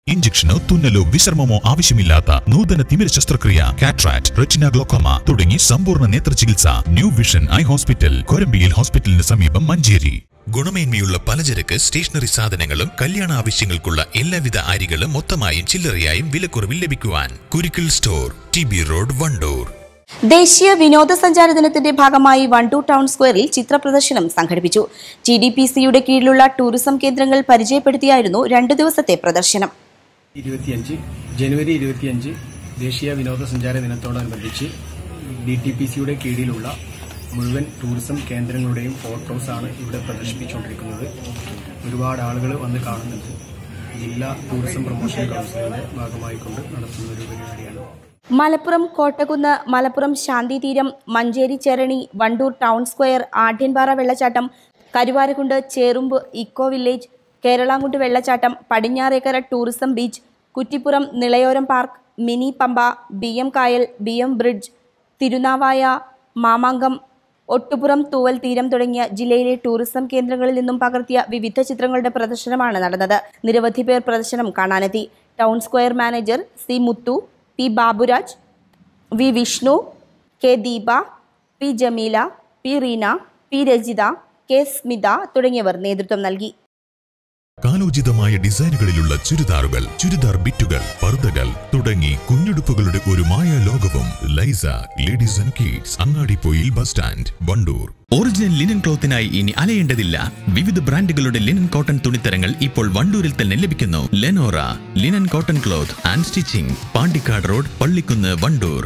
ഇഞ്ചക്ഷനോ തുന്നലോ വിശ്രമമോ ആവശ്യമില്ലാത്ത നൂതന തിമിര ശസ്ത്രക്രിയ കാട്രാക്ട് റെറ്റിന ഗ്ലോക്കോമ തുടങ്ങി സമ്പൂർണ്ണ നേത്ര ചികിത്സ ന്യൂ വിഷൻ ഐ ഹോസ്പിറ്റൽ കൊരമ്പിയിൽ ഹോസ്പിറ്റലിന് സമീപം മഞ്ചേരി ഗുണമേന്മയുള്ള പലചരക്ക് സ്റ്റേഷനറി സാധനങ്ങളും കല്യാണ ആവശ്യങ്ങൾക്കുള്ള എല്ലാവിധ അരികളും മൊത്തമായും ചില്ലറയായും വിലക്കുറവിൽ ലഭിക്കുവാൻ Kurikkal store T B road Wandoor ദേശീയ വിനോദസഞ്ചാര ദിനത്തിന്റെ ഭാഗമായി വണ്ടൂർ ടൗൺ സ്ക്വയറിൽ ചിത്രപ്രദർശനം സംഘടിപ്പിച്ചു ജി ഡി പി സിയുടെ കീഴിലുള്ള ടൂറിസം കേന്ദ്രങ്ങൾ പരിചയപ്പെടുത്തിയായിരുന്നു രണ്ടു ദിവസത്തെ പ്രദർശനം ഇരുപത്തിയഞ്ച് ജനുവരി ഇരുപത്തിയഞ്ച് ദേശീയ വിനോദസഞ്ചാര ദിനത്തോടനുബന്ധിച്ച് ഡി ടി പി സിയുടെ കീഴിലുള്ള മുഴുവൻ ടൂറിസം കേന്ദ്രങ്ങളുടെയും ഫോട്ടോസാണ് ഇവിടെ പ്രദർശിപ്പിച്ചുകൊണ്ടിരിക്കുന്നത് ഒരുപാട് ആളുകൾ വന്ന് കാണുന്നുണ്ട് ജില്ലാ ടൂറിസം പ്രൊമോഷൻ കൗൺസിലിന്റെ ഭാഗമായിക്കൊണ്ട് നടത്തുന്ന ഒരു പരിപാടിയാണ് മലപ്പുറം കോട്ടകുന്ന് മലപ്പുറം ശാന്തിതീരം മഞ്ചേരി ചെരണി വണ്ടൂർ ടൗൺ സ്ക്വയർ ആഢ്യൻപാറ വെള്ളച്ചാട്ടം കരുവാരക്കുണ്ട് ചേറുമ്പ് ഇക്കോ വില്ലേജ് കേരളാങ്കുണ്ട് വെള്ളച്ചാട്ടം Padinjarekkara tourism beach Kuttippuram Nilayoram park mini Pamba B M കായൽ B M bridge Thirunavaya Mamankam Ottupuram Thooval Theeram തുടങ്ങിയ ജില്ലയിലെ ടൂറിസം കേന്ദ്രങ്ങളിൽ നിന്നും പകർത്തിയ വിവിധ ചിത്രങ്ങളുടെ പ്രദർശനമാണ് നടന്നത് നിരവധി പേർ പ്രദർശനം കാണാനെത്തി town square manager C Muthu P Baburaj V Vishnu K Deepa P Jameela P Reena P Rajitha K Smitha തുടങ്ങിയവർ നേതൃത്വം നൽകി കാലോചിതമായ ഡിസൈനുകളിലുള്ള ചുരിദാറുകൾ ചുരിദാർ ബിറ്റുകൾ പർദ്ദകൾ തുടങ്ങി കുഞ്ഞുടുപ്പുകളുടെ ഒരു മായ ലോകവും Laisa ladies and kids Angadippoyil bus stand Wandoor original linen ക്ലോത്തിനായി ഇനി അലയേണ്ടതില്ല വിവിധ ബ്രാൻഡുകളുടെ ലിനൻ കോട്ടൺ തുണിത്തരങ്ങൾ ഇപ്പോൾ വണ്ടൂരിൽ തന്നെ ലഭിക്കുന്നു Lenora linen cotton cloth and stitching Pandikkad road Pallikkunnu Wandoor